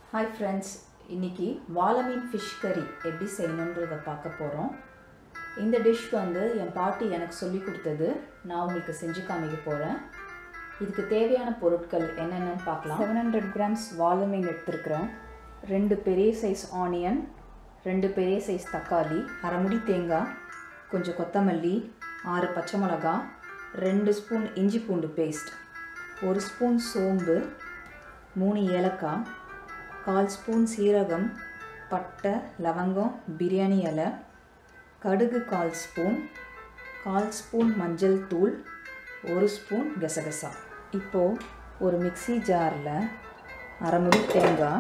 hi friends இன்னைக்கு வாழமீன் fish கறி எப்படி செய்யணுன்றதை பார்க்க போகிறோம் இந்த டிஷ் வந்து என் பாட்டி எனக்கு சொல்லி கொடுத்தது நான் உங்களுக்கு செஞ்சு காமிக்க போகிறேன் இதுக்கு தேவையான பொருட்கள் என்னென்னு பார்க்கலாம் செவன் ஹண்ட்ரட் கிராம்ஸ் வாழமீன் எடுத்துருக்குறேன் ரெண்டு பெரிய சைஸ் ஆனியன் ரெண்டு பெரிய சைஸ் தக்காளி அரை முடி தேங்காய் கொஞ்சம் கொத்தமல்லி ஆறு பச்சை மிளகா ரெண்டு ஸ்பூன் இஞ்சி பூண்டு பேஸ்ட் ஒரு ஸ்பூன் சோம்பு மூணு ஏலக்காய் கால் ஸ்பூன் சீரகம் பட்டை லவங்கம் பிரியாணி இலை கடுகு கால் ஸ்பூன் கால் ஸ்பூன் மஞ்சள் தூள் ஒரு ஸ்பூன் கசகசா இப்போது ஒரு மிக்ஸி ஜாரில் அரை முடி தேங்காய்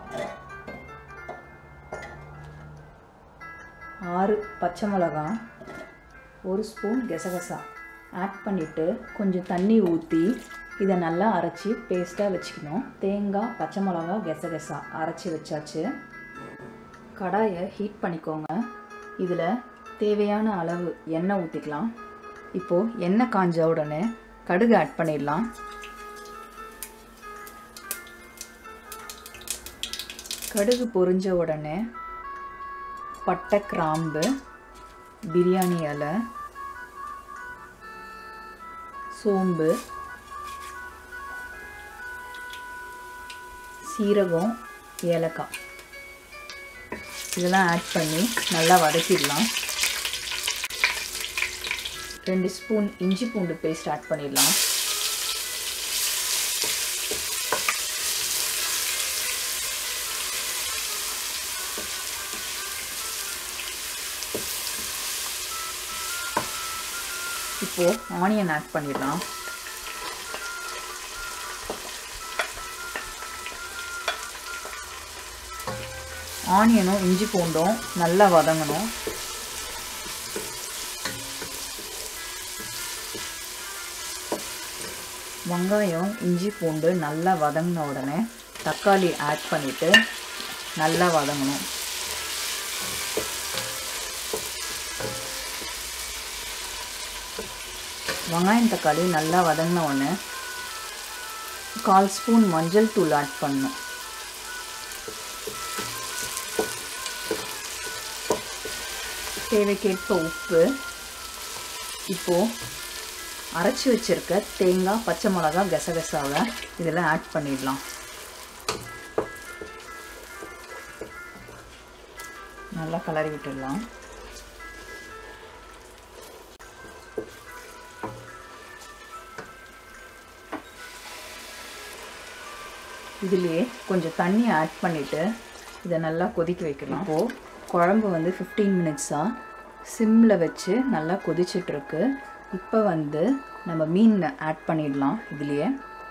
ஆறு பச்சை மிளகா ஒரு ஸ்பூன் கசகசா ஆட் பண்ணிவிட்டு கொஞ்சம் தண்ணி ஊற்றி இதை நல்லா அரைச்சி பேஸ்ட்டாக வச்சுக்கணும் தேங்காய் பச்சை மிளகா கசகசா அரைச்சி வச்சாச்சு கடாயை ஹீட் பண்ணிக்கோங்க இதில் தேவையான அளவு எண்ணெய் ஊற்றிக்கலாம் இப்போது எண்ணெய் காஞ்ச உடனே கடுகு ஆட் பண்ணிடலாம் கடுகு பொரிஞ்ச உடனே பட்டை கிராம்பு பிரியாணி இலை சோம்பு சீரகம் ஏலக்காய் இதெல்லாம் ஆட் பண்ணி நல்லா வதக்கிடலாம் ரெண்டு ஸ்பூன் இஞ்சி பூண்டு பேஸ்ட் ஆட் பண்ணிடலாம் இப்போது ஆனியன் ஆட் பண்ணிடலாம் ஆனியனும் இஞ்சி பூண்டும் நல்லா வதங்கணும் வெங்காயம் இஞ்சி பூண்டு நல்லா வதங்கின உடனே தக்காளி ஆட் பண்ணிவிட்டு நல்லா வதங்கணும் வெங்காயம் தக்காளி நல்லா வதங்கின உடனே கால் ஸ்பூன் மஞ்சள் தூள் ஆட் பண்ணணும் தேவைக்கேற்ப உப்பு இப்போது அரைச்சி வச்சுருக்க தேங்காய் பச்சை மிளகா கசகசாவை இதில் ஆட் பண்ணிடலாம் நல்லா கலரி விட்டுடலாம் இதுலேயே கொஞ்சம் தண்ணி ஆட் பண்ணிவிட்டு இதை நல்லா கொதிக்க வைக்கலாம் இப்போது குழம்பு வந்து ஃபிஃப்டீன் மினிட்ஸாக சிம்மில் வச்சு நல்லா கொதிச்சிட்ருக்கு இப்போ வந்து நம்ம மீன் ஆட் பண்ணிடலாம் இதுலேயே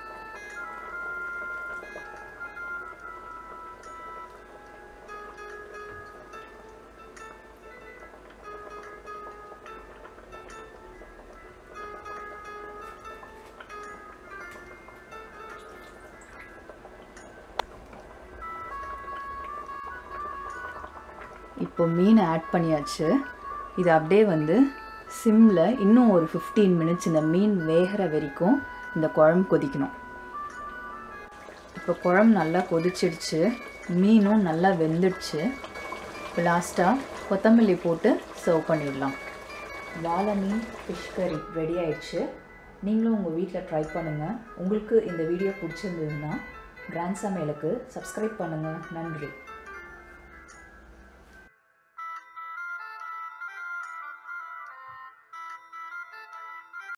இப்போ மீனை ஆட் பண்ணியாச்சு இது அப்படியே வந்து சிம்மில் இன்னும் ஒரு ஃபிஃப்டீன் மினிட்ஸ் இந்த மீன் வேகிற வரைக்கும் இந்த குழம்பு கொதிக்கணும் இப்போ குழம்பு நல்லா கொதிச்சிடுச்சு மீனும் நல்லா வெந்துடுச்சு இப்போ லாஸ்ட்டாக கொத்தமல்லி போட்டு சர்வ் பண்ணிடலாம் வாழை மீன் ஃபிஷ் கறி ரெடி ஆயிடுச்சு நீங்களும் உங்கள் வீட்டில் ட்ரை பண்ணுங்கள் உங்களுக்கு இந்த வீடியோ பிடிச்சிருந்ததுன்னா கிராண்ட் சமையலுக்கு சப்ஸ்கிரைப் பண்ணுங்கள் நன்றி